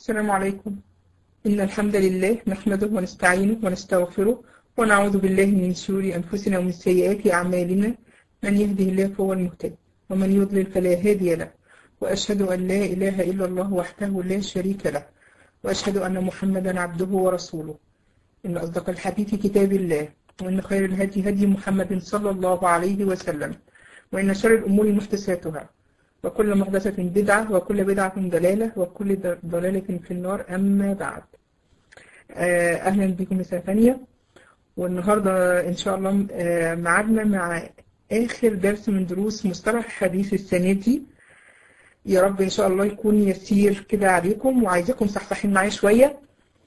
السلام عليكم إن الحمد لله نحمده ونستعينه ونستغفره ونعوذ بالله من شرور أنفسنا ومن سيئات أعمالنا من يهده الله فهو المهتد ومن يضلل فلا هادي له وأشهد أن لا إله إلا الله وحده لا شريك له وأشهد أن محمدا عبده ورسوله إن أصدق الحديث كتاب الله وإن خير الهدي هدي محمد صلى الله عليه وسلم وإن شر الأمور محدثاتها وكل محدثة بدعة وكل بدعة ضلالة وكل ضلالة في النار أما بعد أهلا بكم مساء ثانية والنهاردة إن شاء الله معادنا مع آخر درس من دروس مصطلح الحديث السنة دي يا رب إن شاء الله يكون يسير كده عليكم وعايزاكم صحصحين معايا شوية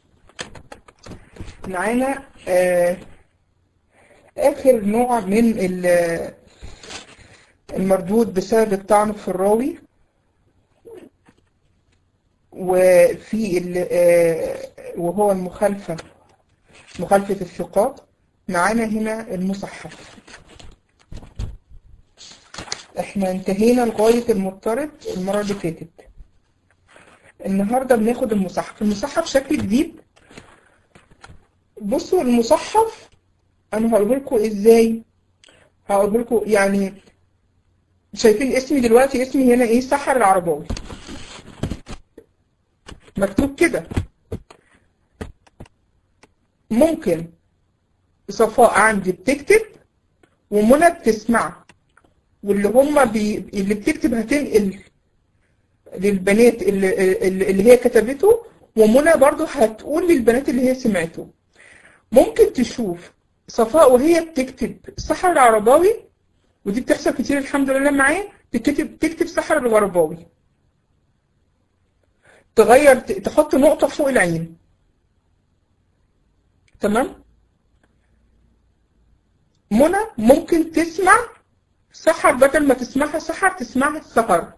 معانا آخر نوع من المردود بسبب الطعن في الراوي وفي وهو المخالفة مخالفة الثقات معانا هنا المصحف احنا انتهينا لغاية المضطرد المرة اللي فاتت النهاردة بناخد المصحف المصحف شكل جديد بصوا المصحف انا هقول لكم ازاي هقول لكم يعني شايفين اسمي دلوقتي اسمي هنا ايه سحر العرباوي مكتوب كده ممكن صفاء عندي بتكتب ومنى بتسمع واللي هما بي... اللي بتكتب هتنقل للبنات اللي, اللي هي كتبته ومنى برضو هتقول للبنات اللي هي سمعته ممكن تشوف صفاء وهي بتكتب سحر العرباوي ودي بتحصل كتير الحمد لله معايا تكتب تكتب سحر الغرباوي تغير تحط نقطة فوق العين تمام منى ممكن تسمع سحر بدل ما تسمعها سحر تسمعها سحر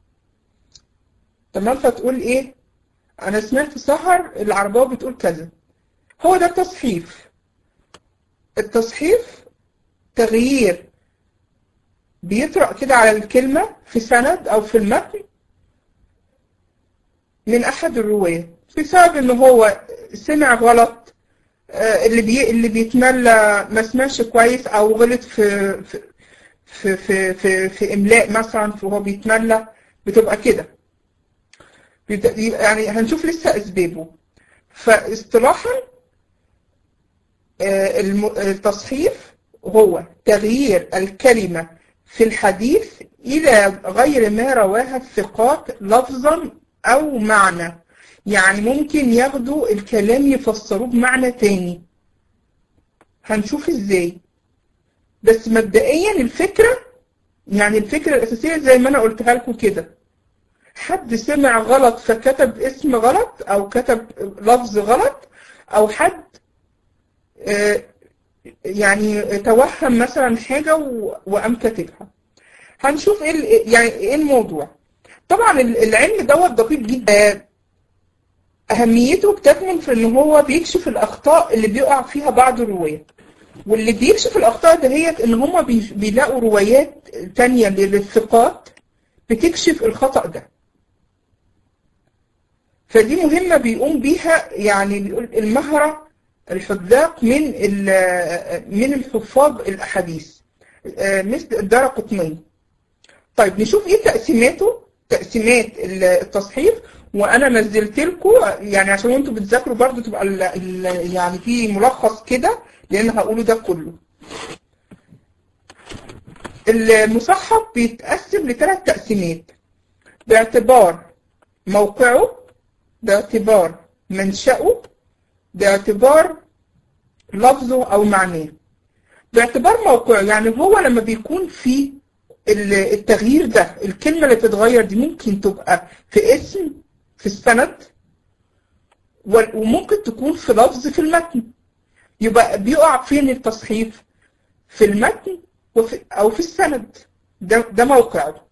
تمام فتقول ايه انا سمعت سحر العرباوي بتقول كذا هو ده التصحيف التصحيف تغيير بيطرق كده على الكلمة في سند أو في المتن من أحد الرواة بسبب إن هو سمع غلط اللي بي اللي بيتملى ما سمعش كويس أو غلط في في في في, في, في إملاء مثلا وهو بيتملى بتبقى كده يعني هنشوف لسه أسبابه فاصطلاحا التصحيف هو تغيير الكلمة في الحديث إلى غير ما رواها الثقات لفظا أو معنى يعني ممكن ياخدوا الكلام يفسروه بمعنى تاني هنشوف ازاي بس مبدئيا الفكرة يعني الفكرة الأساسية زي ما أنا قلتها لكم كده حد سمع غلط فكتب اسم غلط أو كتب لفظ غلط أو حد يعني توهم مثلا حاجة وقام كاتبها هنشوف ايه يعني ايه الموضوع طبعا العلم دوت دقيق جدا اهميته بتكمن في ان هو بيكشف الاخطاء اللي بيقع فيها بعض الروايات واللي بيكشف الاخطاء دهيت ان هما بيلاقوا روايات تانية للثقات بتكشف الخطأ ده فدي مهمة بيقوم بيها يعني بيقول المهرة الحذاق من من الحفاظ الاحاديث مثل الدار قطني طيب نشوف ايه تقسيماته تقسيمات التصحيف وانا نزلت لكم يعني عشان انتوا بتذاكروا برضو تبقى ال ال يعني في ملخص كده لان هقوله ده كله المصحف بيتقسم لثلاث تقسيمات باعتبار موقعه باعتبار منشأه باعتبار لفظه أو معناه باعتبار موقعه يعني هو لما بيكون في التغيير ده الكلمة اللي بتتغير دي ممكن تبقى في اسم في السند وممكن تكون في لفظ في المتن يبقى بيقع فين التصحيف في المتن وفي أو في السند ده, ده موقعه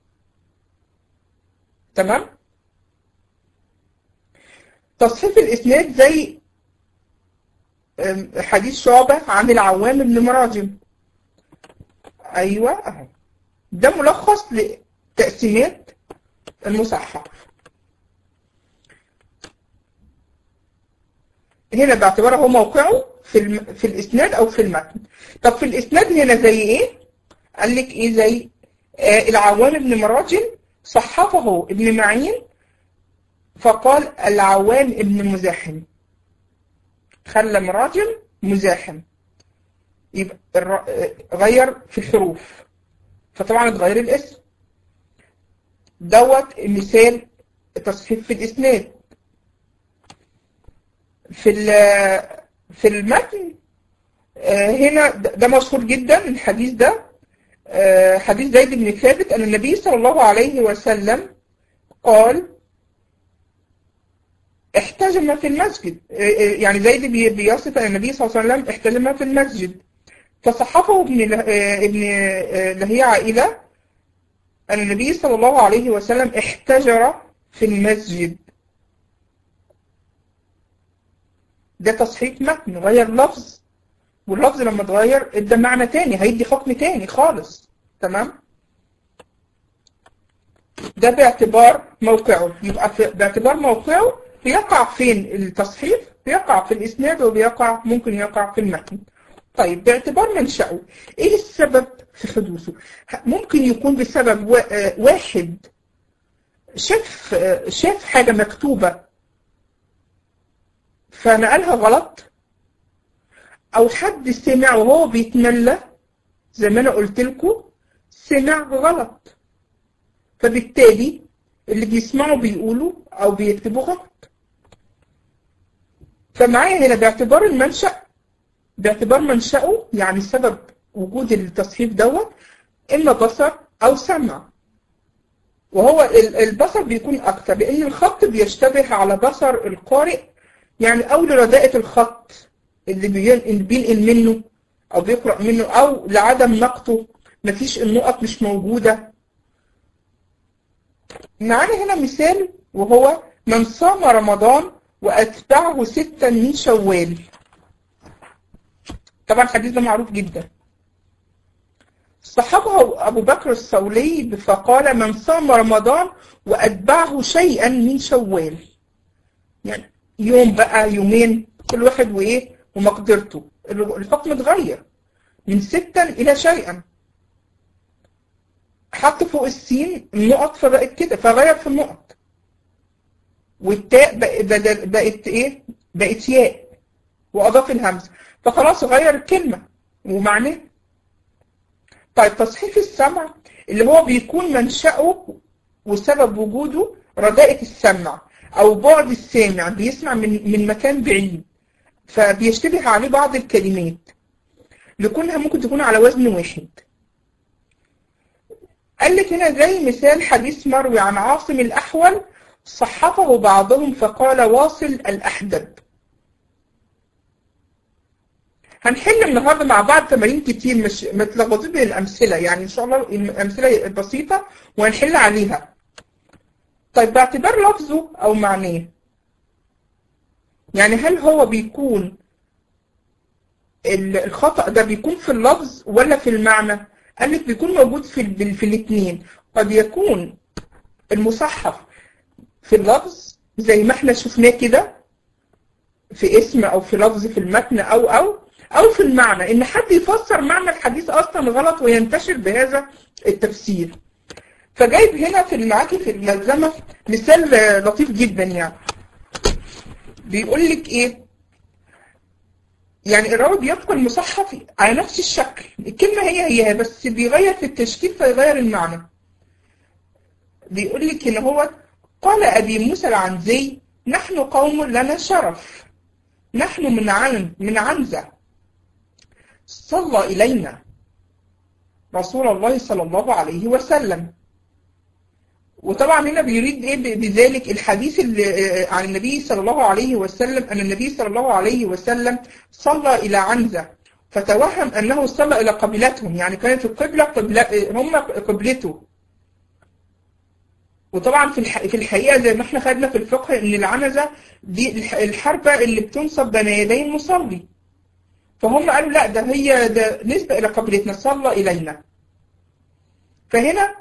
تمام تصحيف الإسناد زي حديث شعبة عن العوام بن مراجم أيوة أهو ده ملخص لتقسيمات المصحف هنا باعتباره هو موقعه في الم... في الاسناد او في المتن طب في الاسناد هنا زي ايه قال لك ايه زي آه العوام بن مراجل صحفه ابن معين فقال العوام ابن مزاحم خلى مراجل مزاحم يبقى الر... غير في الحروف فطبعا اتغير الاسم دوت مثال تصحيف في الاسناد في في المتن هنا ده مشهور جدا الحديث ده حديث زيد بن ثابت أن النبي صلى الله عليه وسلم قال احتجم في المسجد يعني زيد بيصف أن النبي صلى الله عليه وسلم احتجم في المسجد فصحفه ابن ابن لهيعة إلى أن النبي صلى الله عليه وسلم احتجر في المسجد ده تصحيح متن غير لفظ واللفظ لما اتغير ادى معنى تاني هيدي حكم تاني خالص تمام ده باعتبار موقعه يبقى في باعتبار موقعه بيقع فين التصحيح بيقع في الاسناد وبيقع ممكن يقع في المتن طيب باعتبار منشأه ايه السبب في حدوثه ممكن يكون بسبب واحد شاف شاف حاجة مكتوبة فنقلها غلط او حد سمع وهو بيتملى زي ما انا قلت لكم سمع غلط فبالتالي اللي بيسمعوا بيقولوا او بيكتبوا غلط فمعايا هنا باعتبار المنشأ باعتبار منشأه يعني سبب وجود التصحيف دوت اما بصر او سمع وهو البصر بيكون اكتر لان الخط بيشتبه على بصر القارئ يعني او لرداءة الخط اللي بينقل منه او بيقرأ منه او لعدم نقطه مفيش النقط مش موجودة معانا هنا مثال وهو من صام رمضان واتبعه ستا من شوال طبعا الحديث ده معروف جدا صحبه أبو بكر الصولي فقال من صام رمضان وأتبعه شيئا من شوال يعني يوم بقى يومين كل واحد وإيه ومقدرته الحكم اتغير من ستا إلى شيئا حط فوق السين النقط فبقت كده فغير في النقط والتاء بقت, بقت ايه بقت ياء واضاف الهمزه فخلاص غير الكلمه ومعناه طيب تصحيح السمع اللي هو بيكون منشأه وسبب وجوده رداءة السمع أو بعد السامع بيسمع من من مكان بعيد فبيشتبه عليه بعض الكلمات لكونها ممكن تكون على وزن واحد قال لك هنا زي مثال حديث مروي عن عاصم الأحول صحفه بعضهم فقال واصل الأحدب هنحل النهارده مع بعض تمارين كتير مش متلخبطين بين الامثله يعني ان شاء الله الامثله بسيطه وهنحل عليها طيب باعتبار لفظه او معناه يعني هل هو بيكون الخطأ ده بيكون في اللفظ ولا في المعنى قال لك بيكون موجود في في الاثنين قد يكون المصحف في اللفظ زي ما احنا شفناه كده في اسم او في لفظ في المتن او او او في المعنى ان حد يفسر معنى الحديث اصلا غلط وينتشر بهذا التفسير فجايب هنا في معاكي في الملزمه مثال لطيف جدا يعني بيقول لك ايه يعني الراوي بيبقى المصحف على نفس الشكل الكلمة هي هي بس بيغير في التشكيل فيغير المعنى بيقول لك ان هو قال ابي موسى العنزي نحن قوم لنا شرف نحن من عن من عنزة صلى إلينا رسول الله صلى الله عليه وسلم وطبعا هنا بيريد ايه بذلك الحديث اللي عن النبي صلى الله عليه وسلم ان النبي صلى الله عليه وسلم صلى الى عنزة فتوهم انه صلى الى قبلتهم يعني كانت القبلة قبلة هم قبلته وطبعا في في الحقيقه زي ما احنا خدنا في الفقه ان العنزه دي الحربه اللي بتنصب بين يدي المصلي فهم قالوا لا ده هي ده نسبه الى قبلتنا صلى الينا فهنا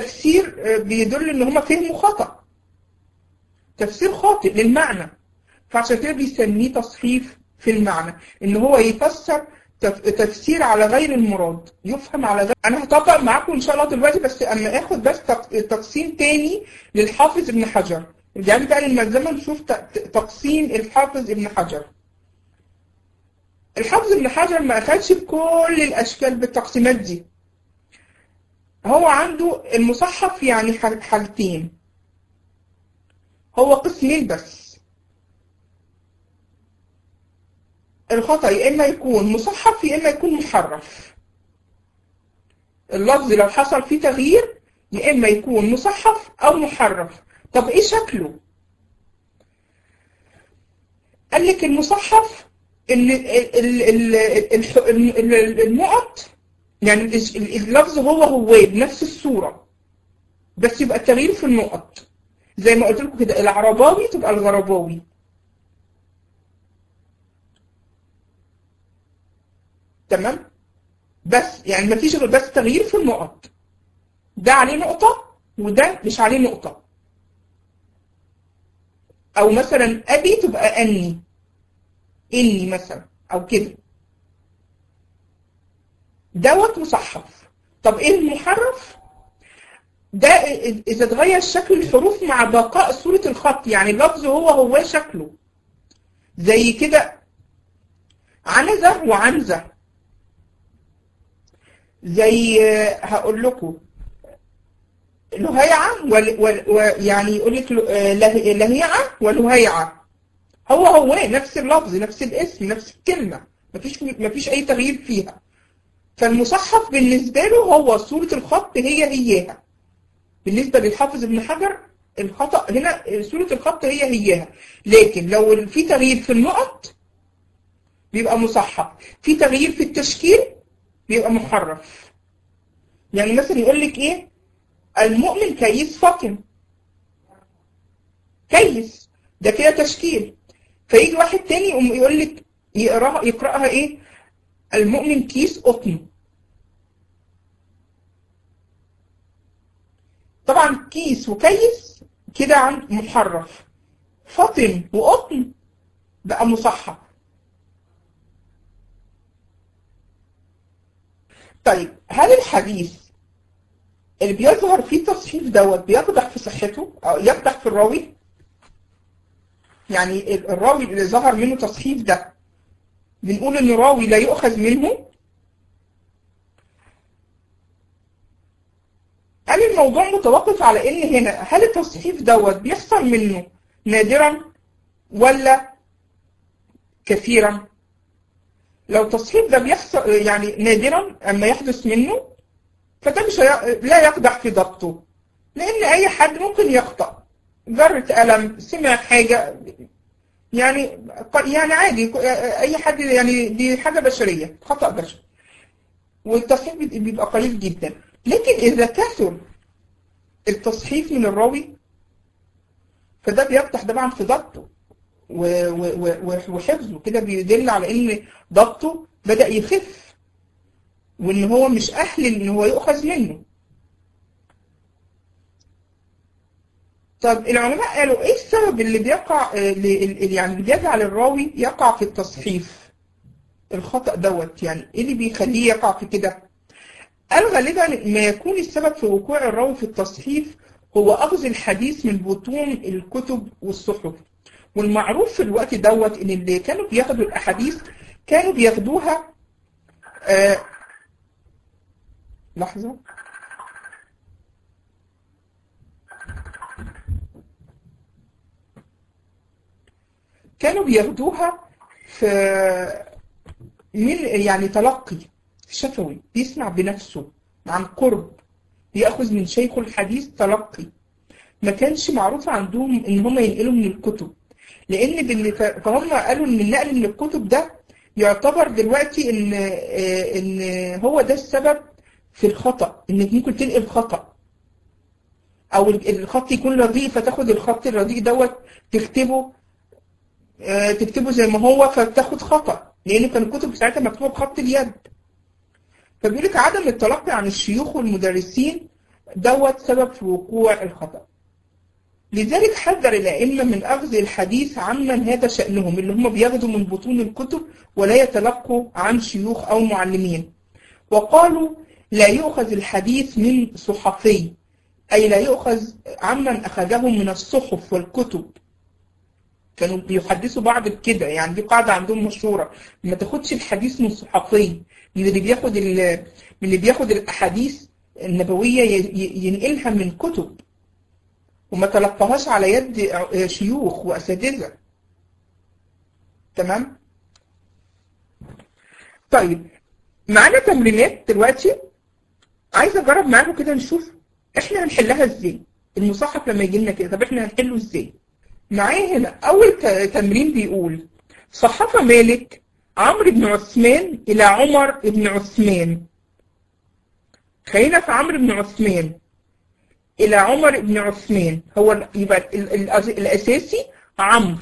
تفسير بيدل ان هم فهموا خطا تفسير خاطئ للمعنى فعشان كده بيسميه تصحيف في المعنى ان هو يفسر تف- تفسير على غير المراد يفهم على غير انا هطبق معاكم ان شاء الله دلوقتي بس اما اخد بس تق- تقسيم تاني للحافظ ابن حجر يعني بقى للملزمه نشوف ت- ت- تقسيم الحافظ ابن حجر الحافظ ابن حجر ما اخدش بكل الاشكال بالتقسيمات دي هو عنده المصحف يعني ح- حالتين هو قسمين بس الخطأ يا إما يكون مصحف يا إما يكون محرف اللفظ لو حصل فيه تغيير يا إما يكون مصحف أو محرف طب إيه شكله؟ قال لك المصحف ال- ال- ال- ال- الح- ال- ال- النقط يعني ال- اللفظ هو هو بنفس الصورة بس يبقى التغيير في النقط زي ما قلت لكم كده العرباوي تبقى الغرباوي تمام بس يعني مفيش غير بس تغيير في النقط ده عليه نقطة وده مش عليه نقطة أو مثلا أبي تبقى أني إني مثلا أو كده دوت مصحف طب إيه المحرف؟ ده إذا اتغير شكل الحروف مع بقاء صورة الخط يعني اللفظ هو هو شكله زي كده عنزة وعنزة زي آه، هقول لكم لهيعة ول- ول- ويعني يقول لك ل- آه، له- لهيعة ولهيعة هو هو نفس اللفظ نفس الاسم نفس الكلمة مفيش مفيش أي تغيير فيها فالمصحف بالنسبة له هو صورة الخط هي هياها بالنسبة للحافظ ابن حجر الخطأ هنا صورة الخط هي هياها لكن لو في تغيير في النقط بيبقى مصحف في تغيير في التشكيل بيبقى محرف يعني مثلا يقول لك ايه المؤمن كيس فاطم كيس ده كده تشكيل فيجي واحد تاني يقوم يقول لك يقراها يقراها ايه المؤمن كيس قطن طبعا كيس وكيس كده عن محرف فاطم وقطن بقى مصحف طيب هل الحديث اللي بيظهر فيه تصحيف دوت بيقدح في صحته او يقدح في الراوي يعني ال- الراوي اللي ظهر منه تصحيف ده بنقول ان راوي لا يؤخذ منه هل الموضوع متوقف على ان هنا هل التصحيف دوت بيحصل منه نادرا ولا كثيرا لو التصحيف ده بيحصل يعني نادرا اما يحدث منه فده مش هي... لا يقدح في ضبطه لان اي حد ممكن يخطأ ذرة قلم سمع حاجة يعني يعني عادي اي حد يعني دي حاجة بشرية خطأ بشري والتصحيف بيبقى قليل جدا لكن اذا كثر التصحيف من الراوي فده بيقدح طبعا في ضبطه و- و- و- وحفظه كده بيدل على ان ضبطه بدأ يخف وان هو مش اهل ان هو يؤخذ منه طب العلماء قالوا ايه السبب اللي بيقع آه، اللي اللي- يعني اللي بيجعل الراوي يقع في التصحيف الخطأ دوت يعني ايه اللي بيخليه يقع في كده قال غالبا ما يكون السبب في وقوع الراوي في التصحيف هو أخذ الحديث من بطون الكتب والصحف والمعروف في الوقت دوت ان اللي كانوا بياخدوا الاحاديث كانوا بياخدوها آه لحظة كانوا بياخدوها في من يعني تلقي شفوي بيسمع بنفسه عن قرب بياخذ من شيخه الحديث تلقي ما كانش معروف عندهم ان هم ينقلوا من الكتب لان بال- ف- فهم قالوا ان النقل من الكتب ده يعتبر دلوقتي ان آه، ان هو ده السبب في الخطأ انك ممكن تنقل خطأ او ال- الخط يكون رديء فتاخد الخط الرديء دوت تكتبه آه، تكتبه زي ما هو فتاخد خطأ لان كان الكتب ساعتها مكتوبه بخط اليد فبيقول لك عدم التلقي عن الشيوخ والمدرسين دوت سبب في وقوع الخطأ لذلك حذر الأئمة من أخذ الحديث عمن هذا شأنهم اللي هم بياخدوا من بطون الكتب ولا يتلقوا عن شيوخ أو معلمين وقالوا لا يؤخذ الحديث من صحفي أي لا يؤخذ عمن أخذه من الصحف والكتب كانوا بيحدثوا بعض بكده يعني دي قاعدة عندهم مشهورة ما تاخدش الحديث من صحفي من اللي بياخد من اللي بياخد الأحاديث النبوية ينقلها من كتب وما تلقاهاش على يد شيوخ وأساتذة تمام طيب معانا تمرينات دلوقتي عايزه اجرب معاكم كده نشوف احنا هنحلها ازاي المصحف لما يجي لنا كده طب احنا هنحله ازاي معايا هنا اول تمرين بيقول صحف مالك عمرو بن عثمان الى عمر بن عثمان خلينا في عمرو بن عثمان الى عمر بن عثمان هو يبقى الاساسي عمرو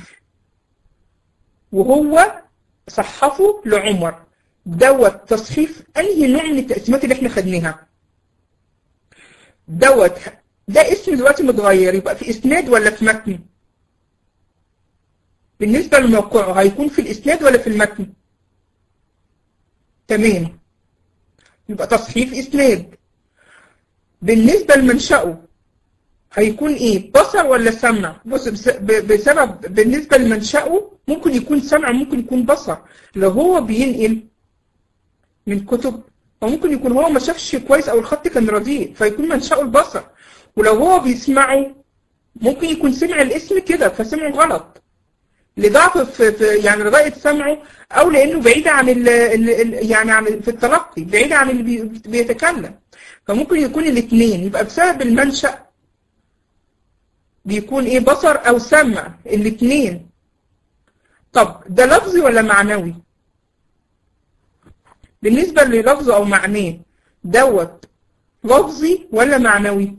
وهو صحفه لعمر دوت تصحيف انهي نوع من التقسيمات اللي احنا خدناها دوت ده اسم دلوقتي متغير يبقى في اسناد ولا في متن بالنسبه لموقعه هيكون في الاسناد ولا في المتن تمام يبقى تصحيف اسناد بالنسبه لمنشأه هيكون ايه بصر ولا سمع بص بسبب بالنسبه لمنشأه ممكن يكون سمع ممكن يكون بصر لو هو بينقل من كتب او ممكن يكون هو ما شافش كويس او الخط كان رديء فيكون منشأه البصر ولو هو بيسمعه ممكن يكون سمع الاسم كده فسمعه غلط لضعف في, في يعني رداءة سمعه او لانه بعيد عن ال ال يعني عن في التلقي بعيد عن اللي بي بيتكلم فممكن يكون الاثنين يبقى بسبب المنشأ بيكون ايه بصر او سمع الاثنين طب ده لفظي ولا معنوي بالنسبة للفظ او معناه دوت لفظي ولا معنوي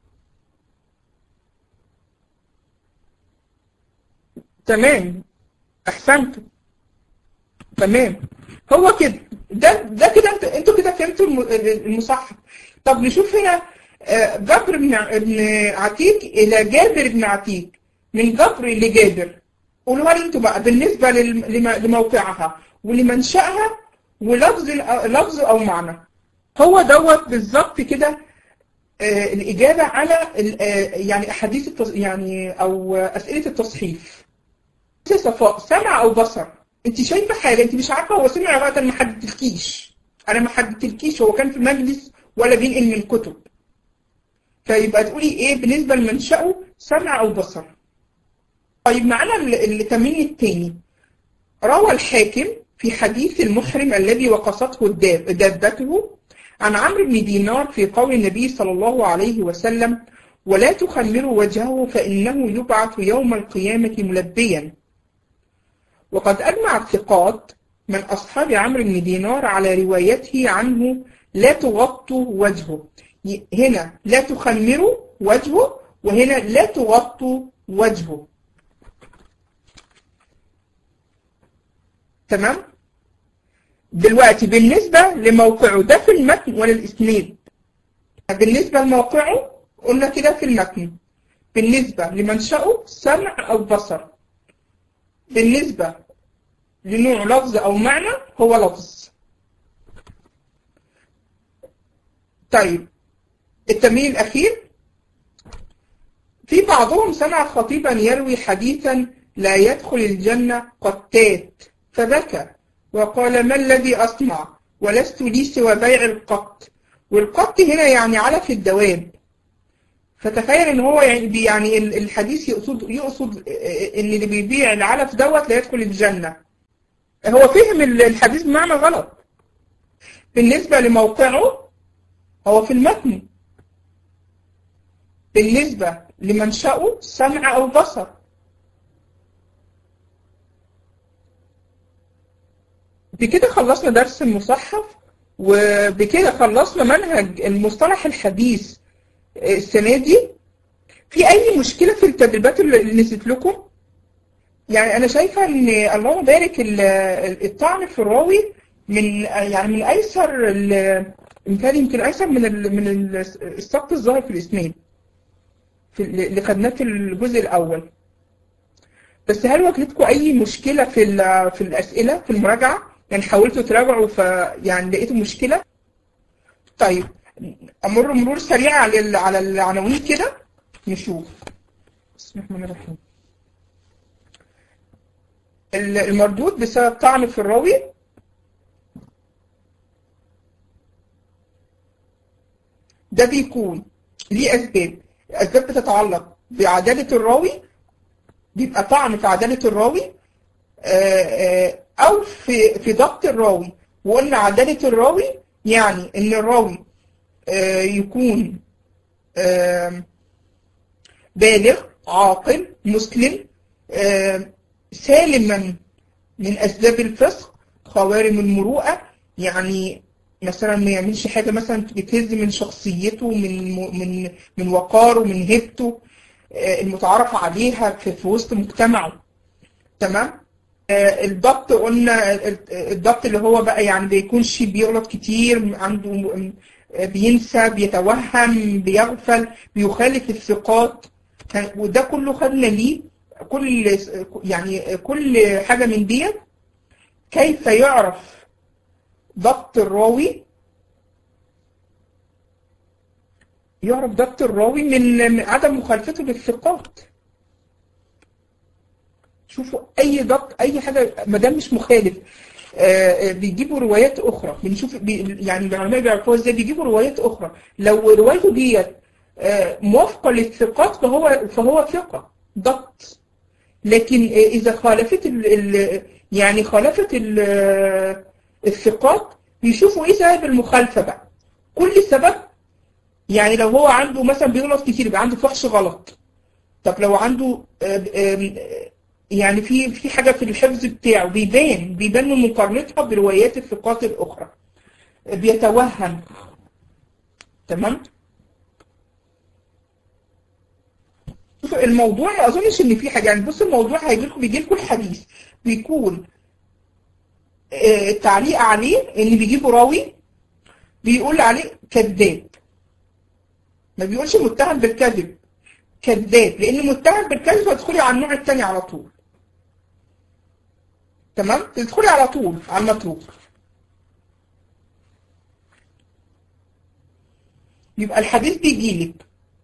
تمام احسنت تمام هو كده ده ده كده انت انتوا كده فهمتوا المصحف طب نشوف هنا جبر بن ابن عتيق الى جابر بن عتيق من جبر لجابر قولوها لي انتوا بقى بالنسبه لموقعها ولمنشأها ولفظ لفظ او معنى هو دوت بالظبط كده آه الاجابه على آه يعني احاديث التص... يعني او اسئله التصحيف صفاء سمع او بصر انت شايفه حاجه انت مش عارفه هو سمع وقت ما حددتلكيش انا ما حددتلكيش هو كان في مجلس ولا بينقل من كتب فيبقى تقولي ايه بالنسبه لمنشأه سمع او بصر طيب معانا التمرين الثاني روى الحاكم في حديث المحرم الذي وقصته دابته عن عمرو بن دينار في قول النبي صلى الله عليه وسلم ولا تخمروا وجهه فإنه يبعث يوم القيامة ملبيا وقد أجمع الثقات من أصحاب عمرو بن دينار على روايته عنه لا تغطوا وجهه هنا لا تخمروا وجهه وهنا لا تغطوا وجهه تمام دلوقتي بالنسبة لموقعه ده في المتن ولا الإسناد بالنسبة لموقعه قلنا كده في المتن بالنسبة لمنشأه سمع أو بصر بالنسبة لنوع لفظ أو معنى هو لفظ طيب التمرين الأخير في بعضهم سمع خطيبا يروي حديثا لا يدخل الجنة قتات فبكى وقال ما الذي أصنع ولست لي سوى بيع القط والقط هنا يعني علف الدواب فتخيل ان هو يعني يعني الحديث يقصد يقصد ان اللي بيبيع العلف دوت لا يدخل الجنة هو فهم الحديث بمعنى غلط بالنسبة لموقعه هو في المتن بالنسبة لمنشأه سمع أو بصر بكده خلصنا درس المصحف وبكده خلصنا منهج المصطلح الحديث السنة دي في أي مشكلة في التدريبات اللي نسيت لكم يعني أنا شايفة إن اللهم بارك الطعن في الراوي من يعني من أيسر مثال يمكن أيسر من ال من السقط الظاهر في الإسناد في اللي خدناه في الجزء الأول بس هل واجهتكم أي مشكلة في ال- في الأسئلة في المراجعة؟ يعني حاولتوا تراجعوا فيعني لقيتوا مشكلة؟ طيب أمر مرور سريع على ال- على العناوين كده نشوف بسم الله الرحمن الرحيم ال- المردود بسبب طعن في الراوي ده بيكون ليه أسباب الأسباب بتتعلق بعدالة الراوي بيبقى طعن في عدالة الراوي آه، آه، أو في في ضبط الراوي وقلنا عدالة الراوي يعني إن الراوي آه، يكون آم، بالغ عاقل مسلم آم، سالما من أسباب الفسق خوارم المروءة يعني مثلا ما يعملش حاجة مثلا بتهز من شخصيته من من من وقاره من هيبته آه، المتعارف عليها في, في وسط مجتمعه تمام آه، الضبط قلنا ال- الضبط اللي هو بقى يعني بيكونش بيغلط كتير عنده م- آه، بينسى بيتوهم بيغفل بيخالف الثقات كان- وده كله خدنا ليه كل يعني كل حاجة من ديت كيف يعرف ضبط الراوي يعرف ضبط الراوي من من عدم مخالفته للثقات شوفوا اي ضبط اي حاجه ما دام مش مخالف آه، آه، بيجيبوا روايات اخرى بنشوف بي يعني العلماء بيعرفوها ازاي بيجيبوا روايات اخرى لو روايته ديت آه، موافقه للثقات فهو فهو ثقه ضبط لكن آه، اذا خالفت ال ال يعني خالفت ال الثقات بيشوفوا ايه سبب المخالفه بقى كل سبب يعني لو هو عنده مثلا بيغلط كتير يبقى عنده فحش غلط طب لو عنده آه، آم، آه، يعني في في حاجه في الحفظ بتاعه بيبان بيبان من مقارنتها بروايات الثقات الاخرى بيتوهم تمام شوفوا الموضوع ما اظنش ان في حاجه يعني بص الموضوع هيجي لكم بيجي لكم الحديث بيكون آه، التعليق عليه ان بيجيبوا راوي بيقول عليه كذاب ما بيقولش متهم بالكذب كذاب لان متهم بالكذب هتدخلي على النوع الثاني على طول تمام تدخلي على طول على المتروك يبقى الحديث بيجي لك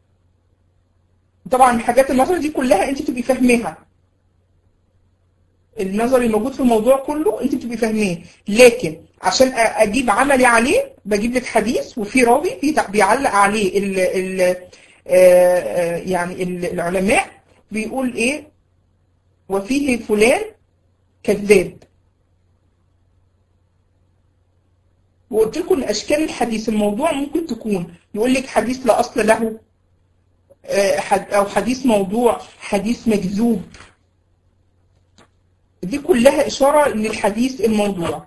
طبعا الحاجات النظري دي كلها انت تبقي فاهماها النظري الموجود في الموضوع كله انت بتبقي فاهماه لكن عشان أ- اجيب عملي عليه بجيب لك حديث وفي راوي في تع- بيعلق عليه ال ال آه، آه، يعني ال- العلماء بيقول ايه وفيه فلان كذاب وقلت لكم ان اشكال الحديث الموضوع ممكن تكون يقول لك حديث لا اصل له آه، حد- او حديث موضوع حديث مكذوب دي كلها اشاره للحديث الموضوع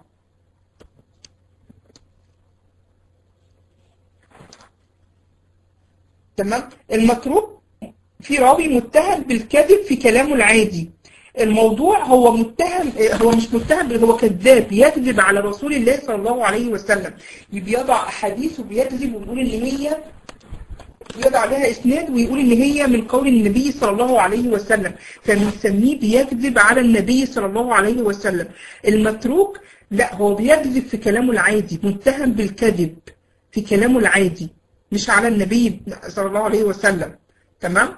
تمام المتروك في راوي متهم بالكذب في كلامه العادي الموضوع هو متهم هو مش متهم هو كذاب يكذب على رسول الله صلى الله عليه وسلم بيضع احاديث وبيكذب ويقول ان هي يضع لها اسناد ويقول ان هي من قول النبي صلى الله عليه وسلم فبنسميه بيكذب على النبي صلى الله عليه وسلم المتروك لا هو بيكذب في كلامه العادي متهم بالكذب في كلامه العادي مش على النبي صلى الله عليه وسلم تمام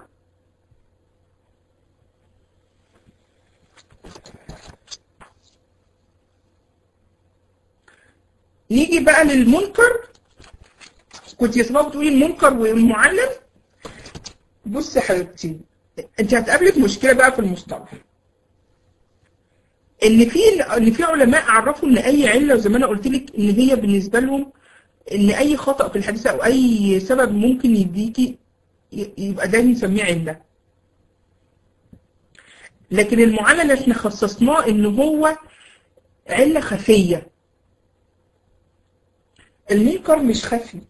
نيجي بقى للمنكر كنت يا صباح بتقولي المنكر والمعلم بص يا حبيبتي انت هتقابلك مشكله بقى في المصطلح ان في ان في علماء عرفوا ان اي عله زي ما انا قلت لك ان هي بالنسبه لهم ان اي خطا في الحديث او اي سبب ممكن يديكي ي- يبقى ده بنسميه عله لكن المعلل احنا خصصناه ان هو عله خفيه المنكر مش خفي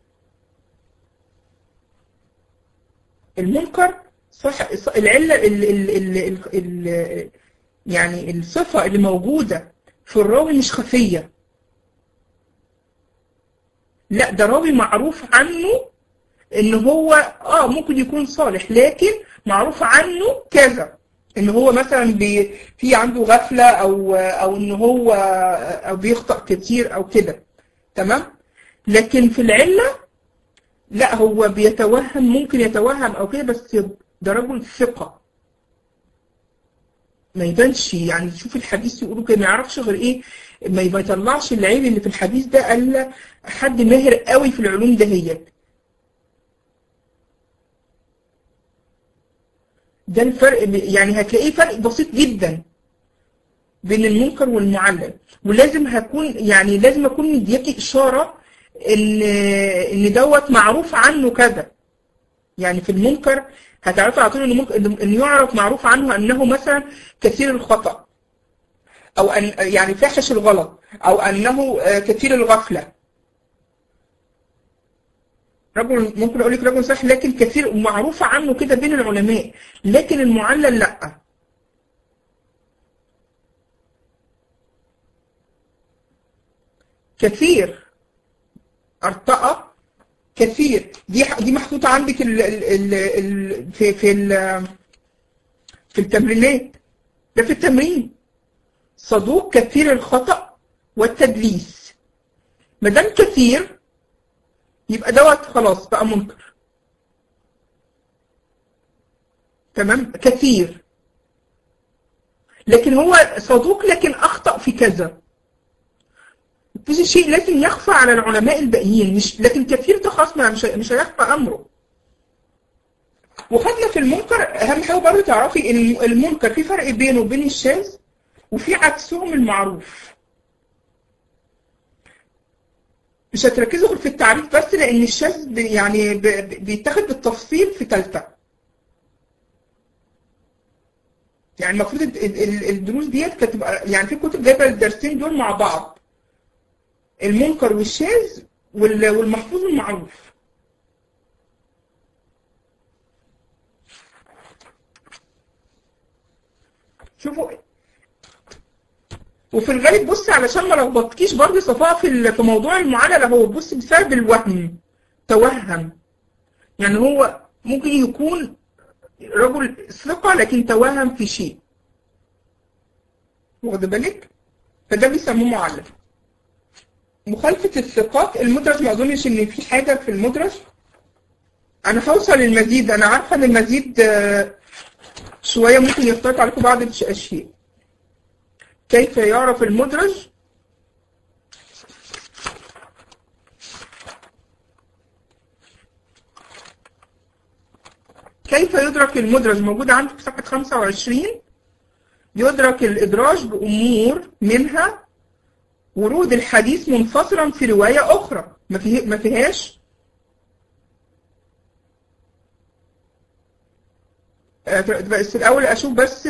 المنكر صح ص- العله ال ال ال ال ال يعني الصفه اللي موجوده في الراوي مش خفيه لا ده راوي معروف عنه ان هو اه ممكن يكون صالح لكن معروف عنه كذا ان هو مثلا بي في عنده غفلة او او ان هو او بيخطأ كتير او كده تمام لكن في العلة لا هو بيتوهم ممكن يتوهم او كده بس ده رجل ثقة ما يبانش يعني تشوف الحديث يقولوا كده ما يعرفش غير ايه ما يطلعش العيب اللي في الحديث ده الا حد ماهر قوي في العلوم دهيت ده الفرق يعني هتلاقيه فرق بسيط جدا بين المنكر والمعلل ولازم هكون يعني لازم اكون مدياكي اشاره ان ان دوت معروف عنه كذا يعني في المنكر هتعرفي على طول ان ممكن ان يعرف معروف عنه انه مثلا كثير الخطا او ان يعني فاحش الغلط او انه كثير الغفله رجل ممكن اقول لك رجل صحيح لكن كثير معروف عنه كده بين العلماء لكن المعلل لا كثير ارتقى كثير دي دي محطوطه عندك ال ال ال في في ال في التمرينات ده في التمرين صدوق كثير الخطأ والتدليس ما دام كثير يبقى دوت خلاص بقى منكر تمام كثير لكن هو صدوق لكن اخطا في كذا في شيء لازم يخفى على العلماء الباقيين مش لكن كثير ده خلاص مش مش هيخفى امره وخدنا في المنكر اهم حاجه برضه تعرفي ان المنكر في فرق بينه وبين الشاذ وفي عكسهم المعروف مش هتركزوا غير في التعريف بس لان الشاذ يعني بيتاخد بالتفصيل في ثالثه يعني المفروض الدروس ديت كانت تبقى يعني في كتب جايبه الدرسين دول مع بعض المنكر والشاذ والمحفوظ المعروف شوفوا وفي الغالب بص علشان ما لخبطكيش برضه صفاء في في موضوع المعادله هو بص بسبب الوهم توهم يعني هو ممكن يكون رجل ثقة لكن توهم في شيء واخد بالك فده بيسموه معلم مخالفة الثقات المدرج ما اظنش ان في حاجة في المدرج انا هوصل للمزيد انا عارفة ان المزيد شوية ممكن يختلط عليكم بعض الاشياء كيف يعرف المدرج كيف يدرك المدرج موجود عندك في صفحة 25 يدرك الإدراج بأمور منها ورود الحديث منفصلا في رواية أخرى ما, فيه ما فيهاش بس الأول أشوف بس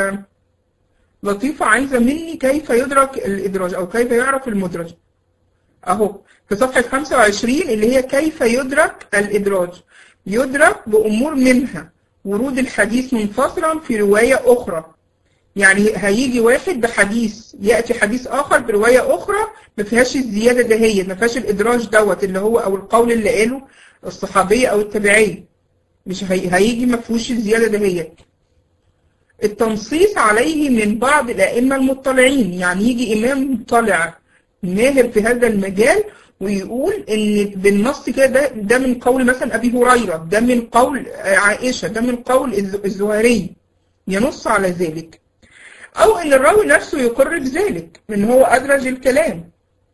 لطيفة عايزة مني كيف يدرك الإدراج أو كيف يعرف المدرج أهو في صفحة 25 اللي هي كيف يدرك الإدراج يدرك بأمور منها ورود الحديث منفصلا في رواية أخرى يعني هيجي واحد بحديث يأتي حديث آخر برواية أخرى ما فيهاش الزيادة دهيت ما فيهاش الإدراج دوت اللي هو أو القول اللي قاله الصحابية أو التابعية مش هي... هيجي ما فيهوش الزيادة دهيت التنصيص عليه من بعض الأئمة المطلعين يعني يجي إمام مطلع ماهر في هذا المجال ويقول ان بالنص كده ده, ده من قول مثلا ابي هريره ده من قول عائشه ده من قول الزهري ينص على ذلك او ان الراوي نفسه يقر بذلك ان هو ادرج الكلام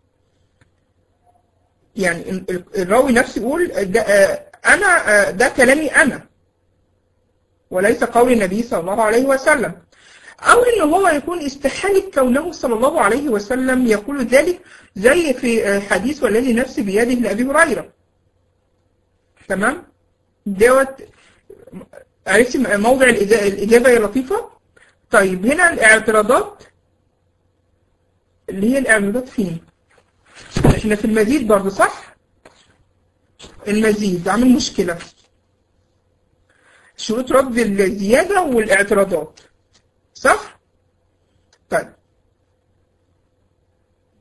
يعني الراوي نفسه يقول ده انا ده كلامي انا وليس قول النبي صلى الله عليه وسلم أو إن هو يكون استحالة كونه صلى الله عليه وسلم يقول ذلك زي في حديث والذي نفسي بيده لأبي هريرة تمام دوت عرفتي موضع الإجابة يا لطيفة طيب هنا الاعتراضات اللي هي الاعتراضات فين احنا في المزيد برضه صح المزيد عامل مشكلة شروط رد الزيادة والاعتراضات صح؟ طيب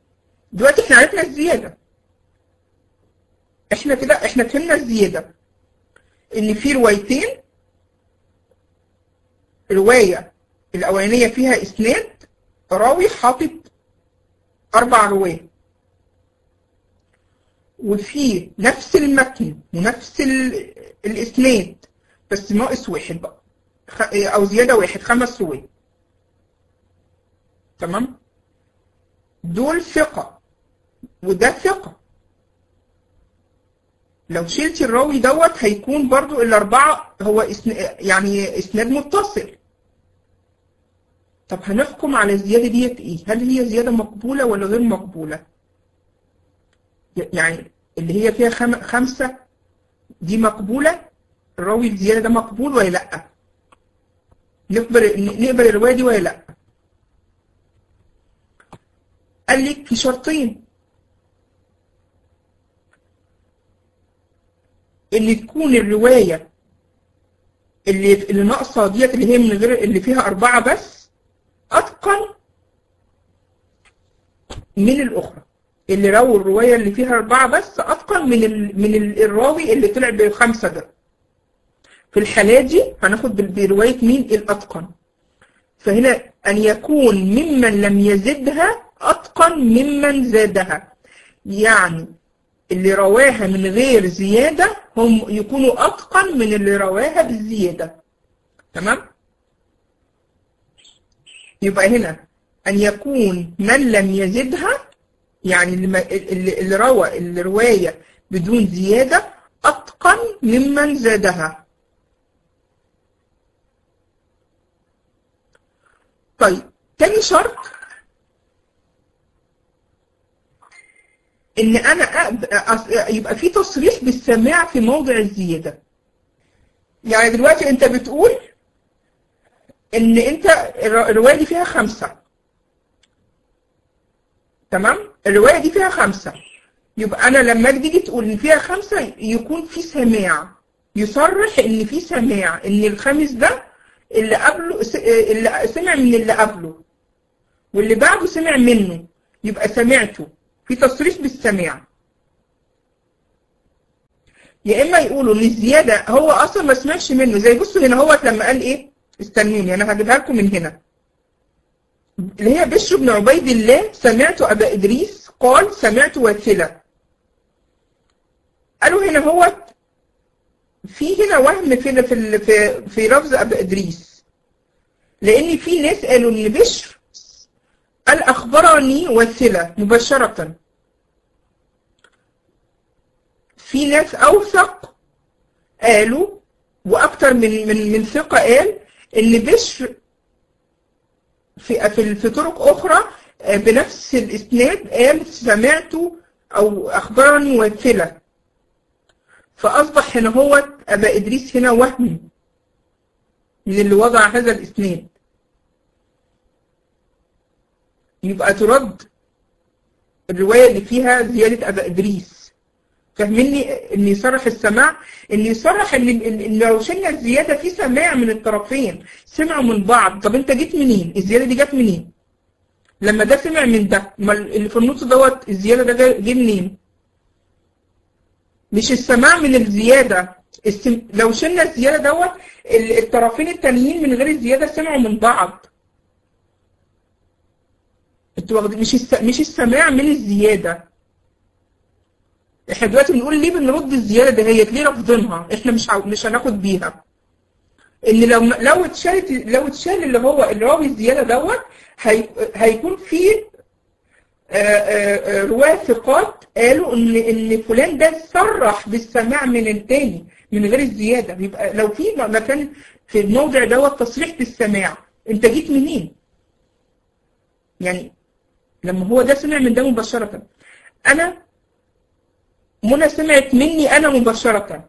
دلوقتي احنا عرفنا الزيادة احنا كده احنا فهمنا الزيادة ان في روايتين رواية الاولانية فيها اسناد راوي حاطط اربع رواية وفي نفس المتن ونفس ال- الاسناد بس ناقص واحد بقى خ- او زيادة واحد خمس رواية تمام دول ثقة وده ثقة لو شلت الراوي دوت هيكون برضو الأربعة هو اسن... يعني إسناد متصل طب هنحكم على الزيادة ديت إيه؟ هل هي زيادة مقبولة ولا غير مقبولة؟ ي- يعني اللي هي فيها خم... خمسة دي مقبولة الراوي الزيادة ده مقبول ولا لأ؟ نقبل نقبل الرواية دي ولا لأ؟ قال لك في شرطين ان تكون الروايه اللي اللي ناقصه ديت اللي هي من غير اللي فيها اربعه بس اتقن من الاخرى اللي رووا الروايه اللي فيها اربعه بس اتقن من ال... من ال- الراوي اللي طلع بخمسه ده في الحالة دي هناخد بال- بروايه مين الاتقن فهنا ان يكون ممن لم يزدها اتقن ممن زادها يعني اللي رواها من غير زيادة هم يكونوا أتقن من اللي رواها بالزيادة تمام؟ يبقى هنا أن يكون من لم يزدها يعني اللي, ما- اللي اللي روى الرواية بدون زيادة أتقن ممن زادها طيب تاني شرط ان انا أب... أص- يبقى في تصريح بالسماع في موضع الزياده يعني دلوقتي انت بتقول ان انت الر- الروايه دي فيها خمسه تمام الروايه دي فيها خمسه يبقى انا لما تيجي تقول ان فيها خمسه يكون في سماع يصرح ان في سماع ان الخامس ده اللي قبله س- اللي سمع من اللي قبله واللي بعده سمع منه يبقى سمعته في تصريح بالسماع يا اما يقولوا ان الزياده هو اصلا ما سمعش منه زي بصوا هنا هو لما قال ايه استنوني انا هجيبها لكم من هنا اللي هي بشر بن عبيد الله سمعت ابا ادريس قال سمعت واثله قالوا هنا هو في هنا وهم في في ال- في, في لفظ ابا ادريس لان في ناس قالوا ان بشر قال اخبرني واثله مباشره في ناس اوثق قالوا واكتر من من من ثقه قال ان بشر في في في طرق اخرى آه، بنفس الاسناد قال سمعت او اخبرني واثله فاصبح هنا هو ابا ادريس هنا وهمي من اللي وضع هذا الاسناد يبقى ترد الروايه اللي فيها زياده ابا ادريس فاهمني ان يصرح السماع ان يصرح ان ان إن لو شلنا الزياده في سماع من الطرفين سمعوا من بعض طب انت جيت منين الزياده دي جت منين لما ده سمع من ده ما اللي في النص دوت الزياده ده جا- جه منين مش السماع من الزياده السم... لو شلنا الزياده دوت ال- الطرفين التانيين من غير الزياده سمعوا من بعض انتوا واخدين مش الس... مش السماع من الزياده احنا دلوقتي بنقول ليه بنرد الزياده دهيت ليه رافضينها احنا مش عاو... مش هناخد بيها ان لو لو اتشالت لو اتشال اللي هو الراوي الزياده دوت هي... هيكون في آه، آه، آه، رواه ثقات قالوا ان ان فلان ده صرح بالسماع من التاني من غير الزياده يبقى لو في مكان في الموضع دوت تصريح بالسماع انت جيت منين؟ يعني لما هو ده سمع من ده مباشره انا منى سمعت مني انا مباشره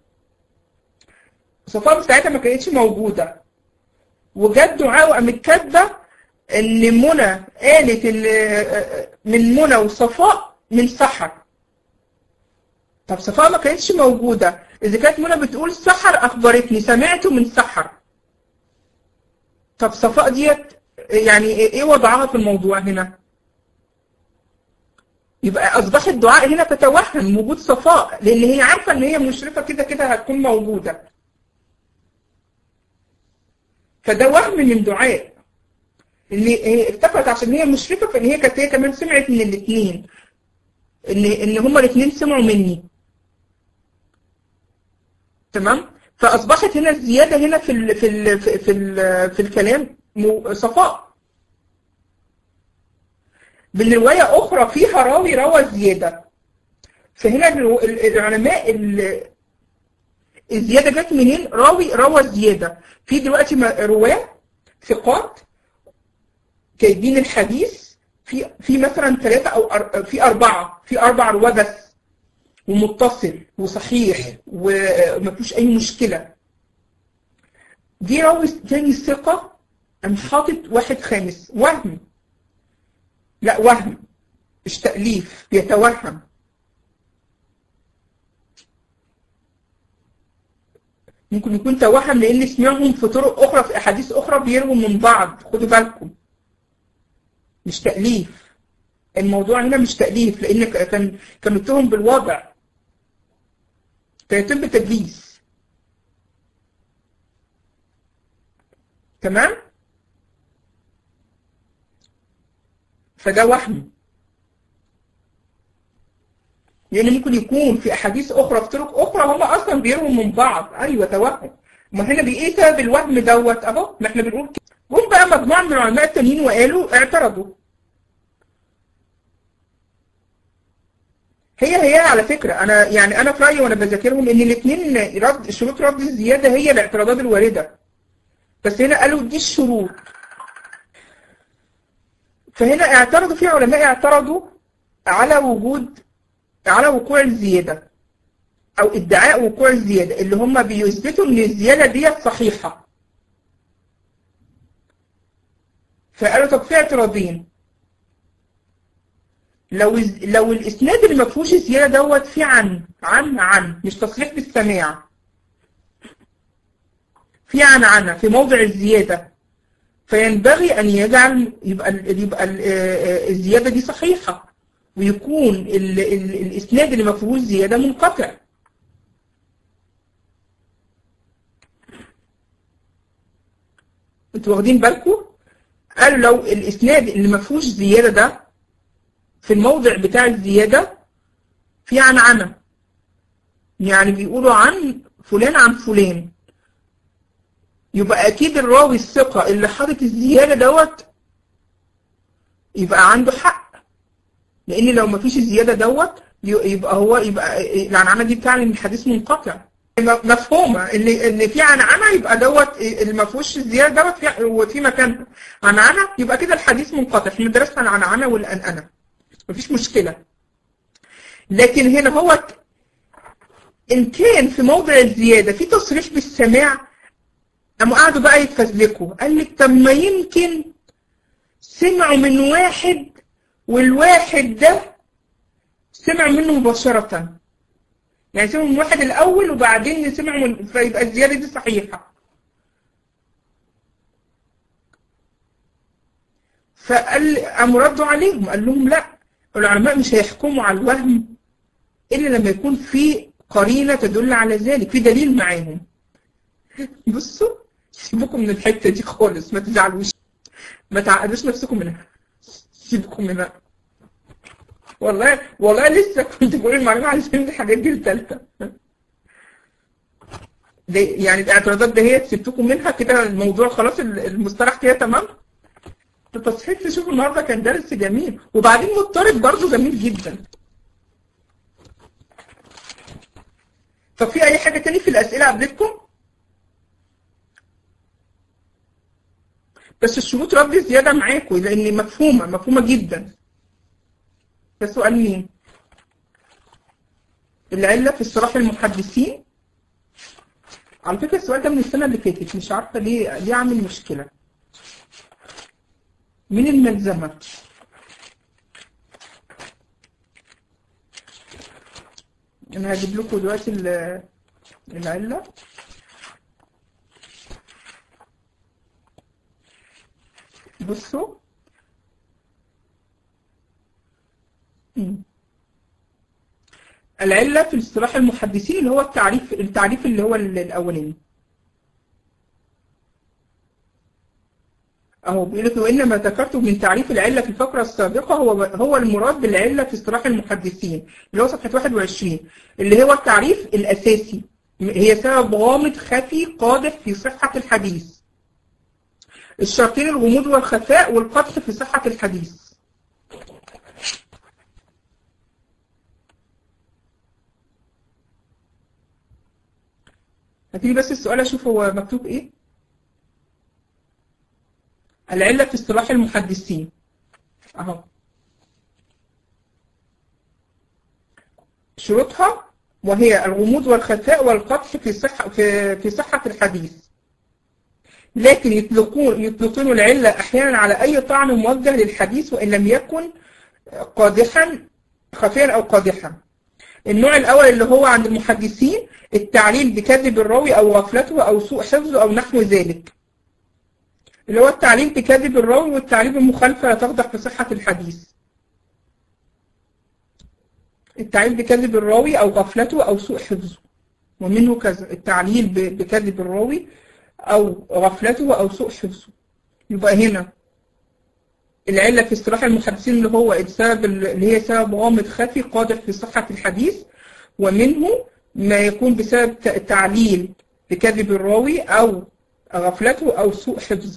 صفاء ساعتها ما كانتش موجوده وجت دعاء وقامت كاتبه ان منى قالت ان من منى وصفاء من سحر طب صفاء ما كانتش موجوده اذا كانت منى بتقول سحر اخبرتني سمعته من سحر طب صفاء ديت يعني ايه وضعها في الموضوع هنا يبقى اصبح الدعاء هنا تتوهم وجود صفاء لان هي عارفه ان هي مشرفه كده كده هتكون موجوده فده وهم من دعاء ان هي افتكرت عشان هي مشركه فان هي كانت هي كمان سمعت من الاثنين ان ان هما الاثنين سمعوا مني تمام فاصبحت هنا الزياده هنا في ال في ال في ال في, ال في الكلام م- صفاء بالروايه اخرى فيها راوي روى زياده فهنا الرو- ال- العلماء ال- الزياده جت منين راوي روى زياده في دلوقتي م- رواه ثقات جايبين الحديث في في مثلا ثلاثه او أر- في اربعه في اربع رواه بس ومتصل وصحيح وما فيهوش اي مشكله جه راوي تاني ثقه قام حاطط واحد خامس وهم لا وهم مش تأليف بيتوهم ممكن يكون توهم لان سمعهم في طرق اخرى في احاديث اخرى بيروا من بعض خدوا بالكم مش تأليف الموضوع هنا مش تأليف لان ك- كان كانوا اتهم بالوضع فيتم تدليس تمام فده وهم لان ممكن يكون في احاديث اخرى في طرق اخرى هم اصلا بيروا من بعض ايوه توهم ما هنا بايه سبب الوهم دوت اهو ما احنا بنقول كده جم بقى مجموعه من العلماء التانيين وقالوا اعترضوا هي هي على فكره انا يعني انا في رايي وانا بذاكرهم ان الاثنين رد شروط رد الزياده هي الاعتراضات الوارده بس هنا قالوا دي الشروط فهنا اعترضوا في علماء اعترضوا على وجود على وقوع الزيادة أو ادعاء وقوع الزيادة اللي هم بيثبتوا إن الزيادة ديت صحيحة فقالوا طب في اعتراضين لو لو الإسناد اللي ما فيهوش الزيادة دوت في عن عن عن مش تصريح بالسماع في عن عن في موضع الزيادة فينبغي أن يجعل يبقى ال- يبقى ال- آه، آه، الزيادة دي صحيحة ويكون ال ال الإسناد اللي ما فيهوش زيادة منقطع انتوا واخدين بالكم قالوا لو الإسناد اللي ما فيهوش زيادة ده في الموضع بتاع الزيادة في عنعنة يعني بيقولوا عن فلان عن فلان يبقى أكيد الراوي الثقة اللي حاطط الزيادة دوت يبقى عنده حق لان لو ما فيش الزياده دوت يبقى هو يبقى العنعنه دي بتعني ان الحديث منقطع مفهومه ان ان في عنعنه يبقى دوت اللي ما فيهوش الزياده دوت في وفي مكان عنعنه يبقى كده الحديث منقطع احنا درسنا العنعنه والانانه مفيش مشكله لكن هنا هو ان كان في موضع الزياده في تصريح بالسماع قاموا قعدوا بقى يتفزلكوا قال لك طب ما يمكن سمعوا من واحد والواحد ده سمع منه مباشرة يعني سمع من واحد الأول وبعدين سمع من فيبقى الزيادة دي صحيحة فقال قاموا ردوا عليهم قال لهم لا العلماء مش هيحكموا على الوهم إلا لما يكون في قرينة تدل على ذلك في دليل معاهم بصوا سيبكم من الحتة دي خالص ما تزعلوش ما تعقدوش نفسكم منها سيبكم منها والله والله لسه كنت بقول المعلومة عشان دي حاجات دي التالتة دي يعني الاعتراضات دهيت سبتكم منها كده الموضوع خلاص المصطلح كده تمام التصحيح تشوفوا النهارده كان درس جميل وبعدين مضطرب برضه جميل جدا طب في اي حاجة تاني في الاسئلة قبلتكم؟ بس الشروط رد زيادة معاكم لان مفهومة مفهومة جدا ده سؤال مين؟ العلة في اصطلاح المحدثين على فكرة السؤال ده من السنة اللي فاتت مش عارفة ليه ليه عامل مشكلة من الملزمة أنا هجيب لكم دلوقتي ال- العلة بصوا مم. العلة في اصطلاح المحدثين اللي هو التعريف التعريف اللي هو ال- الأولاني اهو بيقول لك وان ما ذكرته من تعريف العله في الفقره السابقه هو هو المراد بالعله في اصطلاح المحدثين اللي هو صفحه 21 اللي هو التعريف الاساسي هي سبب غامض خفي قادح في صحه الحديث الشرطين الغموض والخفاء والقدح في صحه الحديث هتيجي بس السؤال اشوف هو مكتوب ايه العلة في اصطلاح المحدثين اهو شروطها وهي الغموض والخفاء والقدح في صحة في في صحة الحديث لكن يطلقون يطلقون العلة أحيانا على أي طعن موجه للحديث وإن لم يكن قادحا خفيا أو قادحا النوع الأول اللي هو عند المحدثين التعليل بكذب الراوي أو غفلته أو سوء حفظه أو نحو ذلك اللي هو التعليل بكذب الراوي والتعليل بالمخالفة لا تقدح في صحة الحديث التعليل بكذب الراوي أو غفلته أو سوء حفظه ومنه كذا التعليل بكذب الراوي أو غفلته أو سوء حفظه يبقى هنا العلة في اصطلاح المحدثين اللي هو السبب اللي هي سبب غامض خفي قادح في صحة الحديث ومنه ما يكون بسبب تعليل بكذب الراوي أو غفلته أو سوء حفظه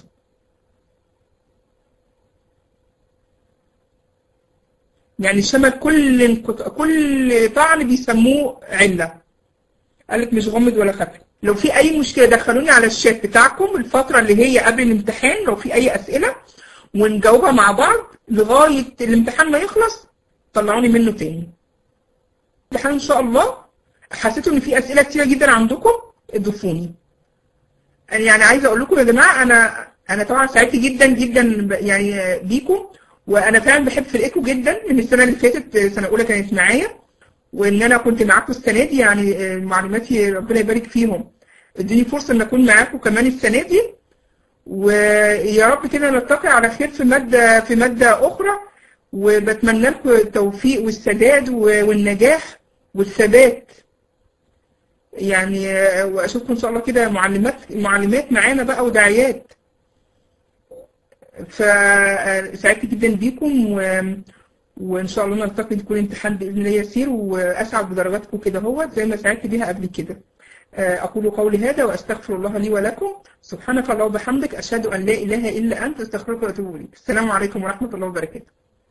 يعني شمل كل كل طعن بيسموه علة قالك مش غامض ولا خفي لو في أي مشكلة دخلوني على الشات بتاعكم الفترة اللي هي قبل الامتحان لو في أي أسئلة ونجاوبها مع بعض لغاية الامتحان ما يخلص طلعوني منه تاني الامتحان إن شاء الله حسيتوا إن في أسئلة كتيرة جدا عندكم اضيفوني يعني عايزة أقول لكم يا جماعة أنا أنا طبعا سعدت جدا جدا يعني بيكم وأنا فعلا بحب فرقتكم جدا من السنة اللي فاتت سنة أولى كانت معايا وإن أنا كنت معاكم السنة دي يعني معلوماتي ربنا يبارك فيهم ادوني فرصة إن أكون معاكم كمان السنة دي ويا رب كده نلتقي على خير في مادة في مادة أخرى وبتمنى لكم التوفيق والسداد والنجاح والثبات يعني واشوفكم ان شاء الله كده معلمات معلمات معانا بقى وداعيات فسعدت جدا بيكم و... وان شاء الله نلتقي يكون امتحان باذن الله يسير واسعد بدرجاتكم كده هو زي ما سعدت بيها قبل كده أقول قولي هذا وأستغفر الله لي ولكم سبحانك اللهم وبحمدك أشهد أن لا إله إلا أنت أستغفرك وأتوب إليك السلام عليكم ورحمة الله وبركاته